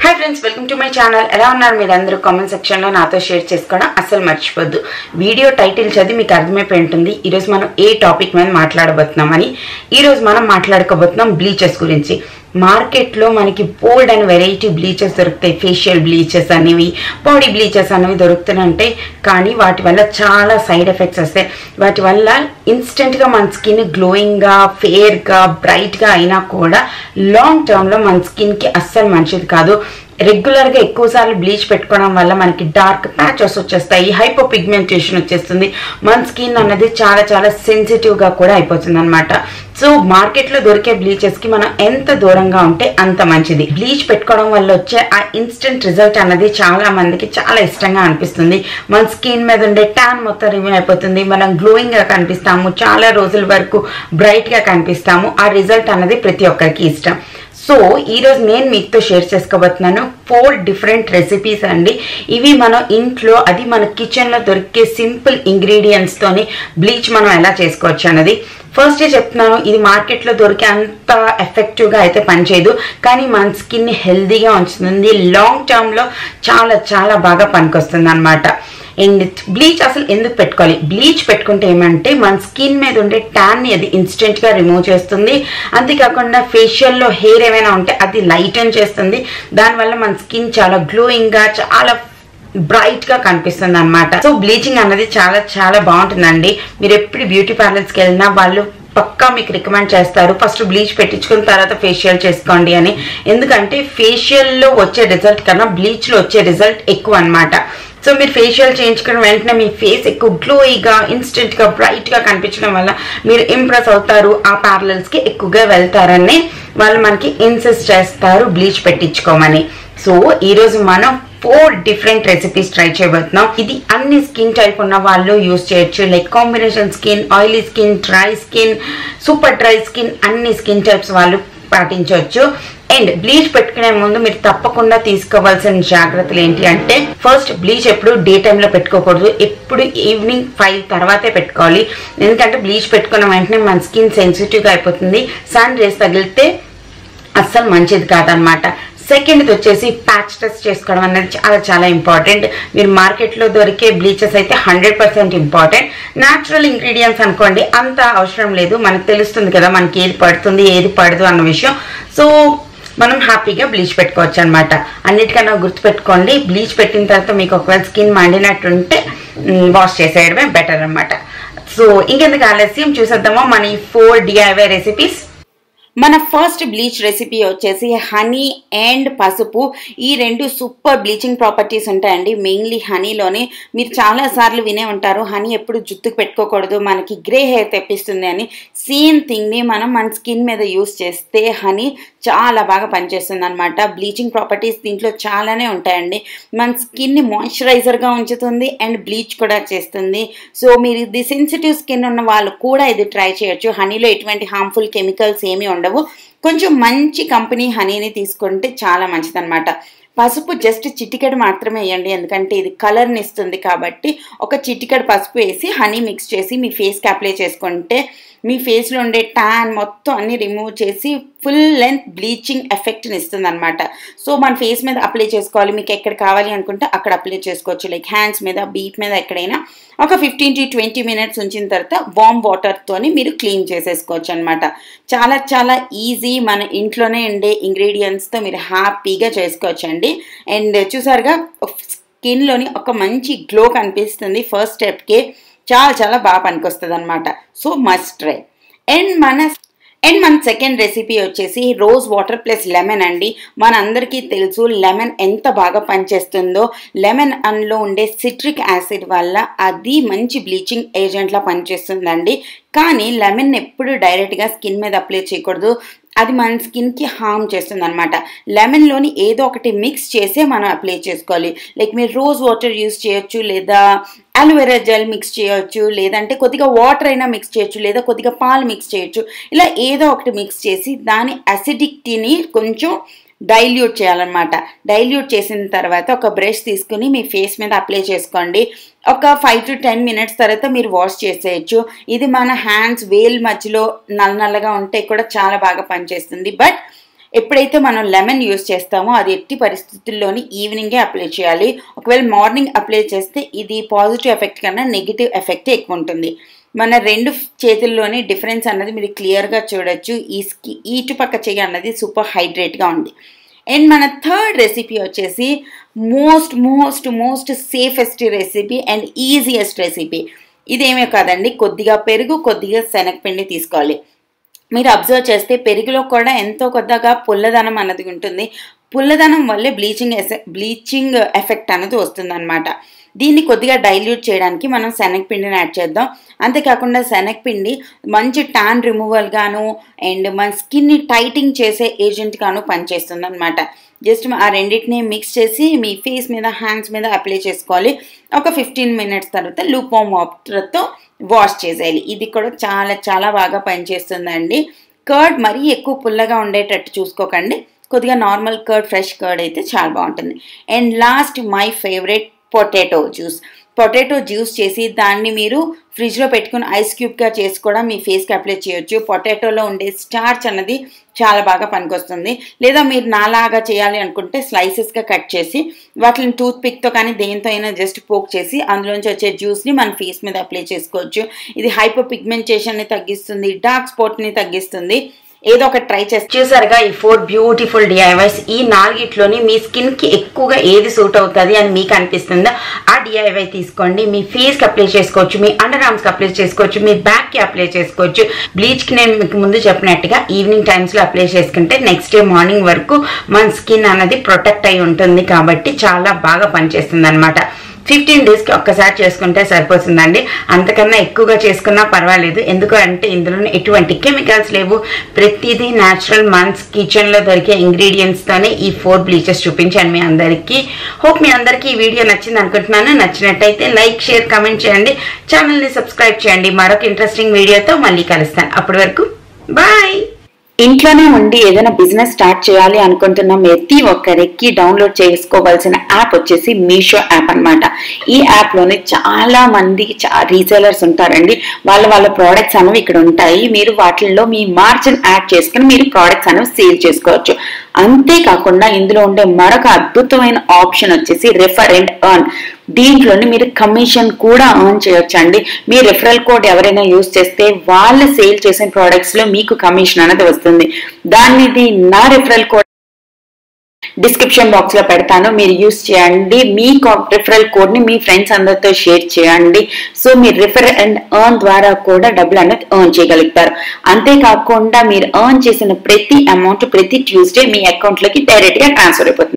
hi friends welcome to my channel ఎలా ఉన్నారు మీరు అందరూ కామెంట్ సెక్షన్లో నాతో షేర్ చేసుకోవడం అస్సలు మర్చిపోద్దు వీడియో టైటిల్ చదివి మీకు అర్థమైపోయి ఉంటుంది ఈరోజు మనం ఏ టాపిక్ మీద మాట్లాడబోతున్నామని ఈరోజు మనం మాట్లాడుకోబోతున్నాం బ్లీచెస్ గురించి మార్కెట్లో మనకి బోల్డ్ అండ్ వెరైటీ బ్లీచెస్ దొరుకుతాయి ఫేషియల్ బ్లీచెస్ అనేవి బాడీ బ్లీచెస్ అనేవి దొరుకుతున్నాయి కానీ వాటి వల్ల చాలా సైడ్ ఎఫెక్ట్స్ వస్తాయి వాటి వల్ల ఇన్స్టెంట్గా మన స్కిన్ గ్లోయింగ్గా ఫేర్గా బ్రైట్గా అయినా కూడా లాంగ్ టర్మ్లో మన స్కిన్కి అస్సలు మంచిది కాదు రెగ్యులర్గా ఎక్కువసార్లు బ్లీచ్ పెట్టుకోవడం వల్ల మనకి డార్క్ ప్యాచెస్ వచ్చేస్తాయి హైపో పిగ్మెంటేషన్ వచ్చేస్తుంది మన స్కిన్ అన్నది చాలా చాలా సెన్సిటివ్గా కూడా అయిపోతుంది అనమాట సో మార్కెట్లో దొరికే బ్లీచెస్కి మనం ఎంత దూరంగా ఉంటే అంత మంచిది బ్లీచ్ పెట్టుకోవడం వల్ల వచ్చే ఆ ఇన్స్టెంట్ రిజల్ట్ అన్నది చాలా మందికి చాలా ఇష్టంగా అనిపిస్తుంది మన స్కిన్ మీద ఉండే ట్యాన్ మొత్తం రిమూవ్ అయిపోతుంది మనం గ్లోయింగ్గా కనిపిస్తాము చాలా రోజుల వరకు బ్రైట్గా కనిపిస్తాము ఆ రిజల్ట్ అన్నది ప్రతి ఒక్కరికి ఇష్టం సో ఈరోజు నేను మీతో షేర్ చేసుకోబోతున్నాను ఫోర్ డిఫరెంట్ రెసిపీస్ అండి ఇవి మనం ఇంట్లో అది మన కిచెన్లో దొరికే సింపుల్ ఇంగ్రీడియంట్స్తోని బ్లీచ్ మనం ఎలా చేసుకోవచ్చు అన్నది ఫస్ట్ చెప్తున్నాను ఇది మార్కెట్లో దొరికే అంత ఎఫెక్టివ్గా అయితే పనిచేయదు కానీ మన స్కిన్ని హెల్దీగా ఉంచుతుంది లాంగ్ టర్మ్లో చాలా చాలా బాగా పనికొస్తుంది అనమాట అండ్ బ్లీచ్ అసలు ఎందుకు పెట్టుకోవాలి బ్లీచ్ పెట్టుకుంటే ఏమంటే మన స్కిన్ మీద ఉండే ట్యాన్ని అది ఇన్స్టెంట్గా రిమూవ్ చేస్తుంది అంతేకాకుండా ఫేషియల్లో హెయిర్ ఏమైనా ఉంటే అది లైటన్ చేస్తుంది దానివల్ల మన స్కిన్ చాలా గ్లోయింగ్గా చాలా బ్రైట్ గా కనిపిస్తుంది అనమాట సో బ్లీచింగ్ అన్నది చాలా చాలా బాగుంటుందండి మీరు ఎప్పుడు బ్యూటీ పార్లర్స్కి వెళ్ళినా వాళ్ళు పక్కా మీకు రికమెండ్ చేస్తారు ఫస్ట్ బ్లీచ్ పెట్టించుకున్న తర్వాత ఫేషియల్ చేసుకోండి అని ఎందుకంటే ఫేషియల్లో వచ్చే రిజల్ట్ కన్నా బ్లీచ్లో వచ్చే రిజల్ట్ ఎక్కువ అనమాట సో మీరు ఫేషియల్ చేయించుకున్న వెంటనే మీ ఫేస్ ఎక్కువ గ్లోయిగా ఇన్స్టెంట్గా బ్రైట్గా కనిపించడం వల్ల మీరు ఇంప్రెస్ అవుతారు ఆ పార్లర్స్కి ఎక్కువగా వెళ్తారని వాళ్ళు మనకి ఇన్సిస్ట్ చేస్తారు బ్లీచ్ పెట్టించుకోమని సో ఈరోజు మనం ఫోర్ డిఫరెంట్ రెసిపీస్ ట్రై చేయబోతున్నాం ఇది అన్ని స్కిన్ టైప్ ఉన్న వాళ్ళు యూస్ చేయొచ్చు like combination skin oily skin dry skin super dry skin అన్ని స్కిన్ టైప్స్ వాళ్ళు పాటించవచ్చు అండ్ బ్లీచ్ పెట్టుకునే ముందు మీరు తప్పకుండా తీసుకోవాల్సిన జాగ్రత్తలు ఏంటి అంటే ఫస్ట్ బ్లీచ్ ఎప్పుడు డే టైంలో పెట్టుకోకూడదు ఎప్పుడు ఈవినింగ్ ఫైవ్ తర్వాతే పెట్టుకోవాలి ఎందుకంటే బ్లీచ్ పెట్టుకున్న వెంటనే మన స్కిన్ సెన్సిటివ్గా అయిపోతుంది సన్ రేస్ తగిలితే అస్సలు మంచిది కాదనమాట సెకండ్ వచ్చేసి ప్యాచ్ టెస్ట్ చేసుకోవడం అనేది చాలా చాలా ఇంపార్టెంట్ మీరు మార్కెట్లో దొరికే బ్లీచెస్ అయితే hundred percent important natural ingredients అనుకోండి అంత అవసరం లేదు మనకు తెలుస్తుంది కదా మనకి ఏది పడుతుంది ఏది పడదు అన్న విషయం సో మనం హ్యాపీగా బ్లీచ్ పెట్టుకోవచ్చు అనమాట అన్నిటికన్నా గుర్తుపెట్టుకోండి బ్లీచ్ పెట్టిన తర్వాత మీకు ఒకవేళ స్కిన్ మండినట్టుంటే వాష్ చేసేయడమే బెటర్ అనమాట సో ఇంకెందుకు ఆలస్యం చూసేద్దామా మన ఈ ఫోర్ డిఐవై రెసిపీస్ మన ఫస్ట్ బ్లీచ్ రెసిపీ వచ్చేసి హనీ అండ్ పసుపు ఈ రెండు సూపర్ బ్లీచింగ్ ప్రాపర్టీస్ ఉంటాయండి మెయిన్లీ హనీలోనే మీరు చాలా సార్లు వినే ఉంటారు హనీ ఎప్పుడు జుట్టుకు పెట్టుకోకూడదు మనకి గ్రే హెయిర్ తెప్పిస్తుంది అని సేమ్ థింగ్ని మనం మన స్కిన్ మీద యూస్ చేస్తే హనీ చాలా బాగా పనిచేస్తుంది అనమాట బ్లీచింగ్ ప్రాపర్టీస్ దీంట్లో చాలానే ఉంటాయండి మన స్కిన్ని మాయిశ్చరైజర్గా ఉంచుతుంది అండ్ బ్లీచ్ కూడా చేస్తుంది సో మీరు ఇది సెన్సిటివ్ స్కిన్ ఉన్న వాళ్ళు కూడా ఇది ట్రై చేయొచ్చు హనీలో ఎటువంటి హార్మ్ఫుల్ కెమికల్స్ ఏమీ ఉండవు కొంచెం మంచి కంపెనీ హనీని తీసుకుంటే చాలా మంచిదన్నమాట పసుపు జస్ట్ చిటికెడు మాత్రమే వేయండి ఎందుకంటే ఇది కలర్ని ఇస్తుంది కాబట్టి ఒక చిటికెడు పసుపు వేసి హనీ మిక్స్ చేసి మీ ఫేస్కి అప్లై చేసుకుంటే మీ ఫేస్లో ఉండే ట్యాన్ మొత్తం అన్ని రిమూవ్ చేసి ఫుల్ లెంత్ బ్లీచింగ్ ఎఫెక్ట్ని ఇస్తుంది అనమాట సో మన ఫేస్ మీద అప్లై చేసుకోవాలి మీకు ఎక్కడ కావాలి అనుకుంటే అక్కడ అప్లై చేసుకోవచ్చు లైక్ హ్యాండ్స్ మీద బీట్ మీద ఎక్కడైనా ఒక ఫిఫ్టీన్ టు ట్వంటీ మినిట్స్ ఉంచిన తర్వాత వామ్ వాటర్తోని మీరు క్లీన్ చేసేసుకోవచ్చు అనమాట చాలా చాలా ఈజీ మన ఇంట్లోనే ఉండే ఇంగ్రీడియంట్స్తో మీరు హ్యాపీగా చేసుకోవచ్చు అండి అండ్ చూసారుగా స్కిన్లోని ఒక మంచి గ్లో కనిపిస్తుంది ఫస్ట్ స్టెప్కి చాలా చాలా బాగా పనికొస్తుంది అనమాట సో మస్ట్ ట్రై అండ్ మన అండ్ మన సెకండ్ రెసిపీ వచ్చేసి రోజ్ వాటర్ ప్లస్ లెమన్ అండి మనందరికీ తెలుసు లెమన్ ఎంత బాగా పనిచేస్తుందో లెమన్ అందులో ఉండే సిట్రిక్ యాసిడ్ వల్ల అది మంచి బ్లీచింగ్ ఏజెంట్లా పనిచేస్తుందండి కానీ లెమన్ ఎప్పుడు డైరెక్ట్గా స్కిన్ మీద అప్లై చేయకూడదు అది మన స్కిన్కి హార్మ్ చేస్తుంది అనమాట లెమన్లోని ఏదో ఒకటి మిక్స్ చేసే మనం అప్లై చేసుకోవాలి లైక్ మీరు రోజ్ వాటర్ యూస్ చేయొచ్చు లేదా అలోవెరా జెల్ మిక్స్ చేయొచ్చు లేదంటే కొద్దిగా వాటర్ అయినా మిక్స్ చేయొచ్చు లేదా కొద్దిగా పాలు మిక్స్ చేయొచ్చు ఇలా ఏదో ఒకటి మిక్స్ చేసి దాని అసిడిక్టీని కొంచెం డైల్యూట్ చేయాలన్నమాట డైల్యూట్ చేసిన తర్వాత ఒక బ్రష్ తీసుకుని మీ ఫేస్ మీద అప్లై చేసుకోండి ఒక ఫైవ్ టు టెన్ మినిట్స్ తర్వాత మీరు వాష్ చేసేయచ్చు ఇది మన హ్యాండ్స్ వేల్ మధ్యలో నల్ల నల్లగా ఉంటే కూడా చాలా బాగా పనిచేస్తుంది బట్ ఎప్పుడైతే మనం లెమన్ యూస్ చేస్తామో అది ఎట్టి పరిస్థితుల్లోని ఈవినింగే అప్లై చేయాలి ఒకవేళ మార్నింగ్ అప్లై చేస్తే ఇది పాజిటివ్ ఎఫెక్ట్ కన్నా నెగిటివ్ ఎఫెక్ట్ ఎక్కువ ఉంటుంది మన రెండు చేతుల్లోని డిఫరెన్స్ అన్నది మీరు క్లియర్గా చూడొచ్చు ఈ స్కి ఈటుపక్క చెయ్యి అన్నది సూపర్ హైడ్రేట్గా ఉంది అండ్ మన థర్డ్ రెసిపీ వచ్చేసి most most most safest recipe and easiest recipe ఇదేమే కాదండి కొద్దిగా పెరుగు కొద్దిగా శనగపిండి తీసుకోవాలి మీరు అబ్జర్వ్ చేస్తే పెరుగులో కూడా ఎంతో కొద్దిగా పుల్లదనం అన్నది ఉంటుంది పుల్లదనం వల్లే బ్లీచింగ్ బ్లీచింగ్ ఎఫెక్ట్ అన్నది వస్తుందన్నమాట దీన్ని కొద్దిగా డైల్యూట్ చేయడానికి మనం శనగపిండిని యాడ్ చేద్దాం అంతేకాకుండా శనగపిండి మంచి టాన్ రిమూవల్ గాను అండ్ మన స్కిన్ని టైటింగ్ చేసే ఏజెంట్ గాను పనిచేస్తుంది అనమాట జస్ట్ ఆ రెండింటిని మిక్స్ చేసి మీ ఫేస్ మీద హ్యాండ్స్ మీద అప్లై చేసుకోవాలి ఒక ఫిఫ్టీన్ మినిట్స్ తర్వాత లూపోమ్ వాటర్తో వాష్ చేసేయాలి ఇది కూడా చాలా చాలా బాగా పనిచేస్తుందండి కర్డ్ మరీ ఎక్కువ పుల్లగా ఉండేటట్టు చూసుకోకండి కొద్దిగా నార్మల్ కర్డ్ ఫ్రెష్ కర్డ్ అయితే చాలా బాగుంటుంది and last my favourite potato juice potato juice చేసి దాన్ని మీరు ఫ్రిడ్జ్లో పెట్టుకుని ఐస్ క్యూబ్గా చేసి కూడా మీ ఫేస్కి అప్లై చేయొచ్చు పొటాటోలో ఉండే స్టార్చ్ అన్నది చాలా బాగా పనికొస్తుంది లేదా మీరు నాలాగా చేయాలి అనుకుంటే స్లైసెస్గా కట్ చేసి వాటిని టూత్ పిక్తో కానీ దేంతో అయినా జస్ట్ పోక్ చేసి అందులోంచి వచ్చే జ్యూస్ని మన ఫేస్ మీద అప్లై చేసుకోవచ్చు ఇది హైపర్ పిగ్మెంటేషన్ని తగ్గిస్తుంది డార్క్ స్పాట్ని తగ్గిస్తుంది ఏదో ఒకటి ట్రై చేసి చూసారుగా ఈ ఫోర్ బ్యూటిఫుల్ డిఐవైస్ ఈ నాలుగిట్లోని మీ స్కిన్ కి ఎక్కువగా ఏది సూట్ అవుతుంది అని మీకు అనిపిస్తుందో ఆ డిఐవై తీసుకోండి మీ ఫేస్ కి అప్లై చేసుకోవచ్చు మీ అండర్ ఆర్మ్స్ కి అప్లై చేసుకోవచ్చు మీ బ్యాక్ కి అప్లై చేసుకోవచ్చు బ్లీచ్ కి నేను మీకు ముందు చెప్పినట్టుగా ఈవినింగ్ టైమ్స్ లో అప్లై చేసుకుంటే నెక్స్ట్ డే మార్నింగ్ వరకు మన స్కిన్ అన్నది ప్రొటెక్ట్ అయి ఉంటుంది కాబట్టి చాలా బాగా పనిచేస్తుంది అనమాట ఫిఫ్టీన్ డేస్కి ఒక్కసారి చేసుకుంటే సరిపోతుందండి అంతకన్నా ఎక్కువగా చేసుకున్నా పర్వాలేదు ఎందుకు అంటే ఇందులో ఎటువంటి కెమికల్స్ లేవు ప్రతిదీ న్యాచురల్ మన్స్ కిచెన్లో దొరికే ఇంగ్రీడియంట్స్తోనే ఈ ఫోర్ బ్లీచెస్ చూపించాను మీ అందరికీ హోప్ మీ అందరికీ ఈ వీడియో నచ్చింది అనుకుంటున్నాను నచ్చినట్టయితే లైక్ షేర్ కమెంట్ చేయండి ఛానల్ని సబ్స్క్రైబ్ చేయండి మరొక ఇంట్రెస్టింగ్ వీడియోతో మళ్ళీ కలుస్తాను అప్పటి వరకు బాయ్ ఇంట్లోనే ఉండి ఏదైనా బిజినెస్ స్టార్ట్ చేయాలి అనుకుంటున్న ప్రతి ఒక్కరికి డౌన్లోడ్ చేసుకోవాల్సిన యాప్ వచ్చేసి మీషో యాప్ అన్నమాట ఈ యాప్ లోనే చాలా మంది రీసేలర్స్ ఉంటారండి వాళ్ళ వాళ్ళ ప్రోడక్ట్స్ అనేవి ఇక్కడ ఉంటాయి మీరు వాటిల్లో మీ మార్జిన్ యాడ్ చేసుకుని మీరు ప్రోడక్ట్స్ అనేవి సేల్ చేసుకోవచ్చు అంతేకాకుండా ఇందులో ఉండే మరొక అద్భుతమైన ఆప్షన్ వచ్చేసి రిఫర్ అండ్ ఎర్న్ దీంట్లోని మీరు కమిషన్ కూడా ఎర్న్ చేయొచ్చండి మీ రిఫరల్ కోడ్ ఎవరైనా యూజ్ చేస్తే వాళ్ళ సేల్ చేసిన ప్రోడక్ట్స్ లో మీకు కమిషన్ అనేది వస్తుంది దాన్ని నా రిఫరల్ కోడ్ డిస్క్రిప్షన్ బాక్స్ లో పెడతాను మీరు యూస్ చేయండి మీ రిఫరల్ కోడ్ ని మీ ఫ్రెండ్స్ అందరితో షేర్ చేయండి సో మీరు రిఫర్ అండ్ ఎర్న్ ద్వారా కూడా డబ్బులు అనేది ఎర్న్ చేయగలుగుతారు అంతేకాకుండా మీరు ఎర్న్ చేసిన ప్రతి అమౌంట్ ప్రతి ట్యూస్డే మీ అకౌంట్ లోకి డైరెక్ట్ గా ట్రాన్స్ఫర్ అయిపోతుంది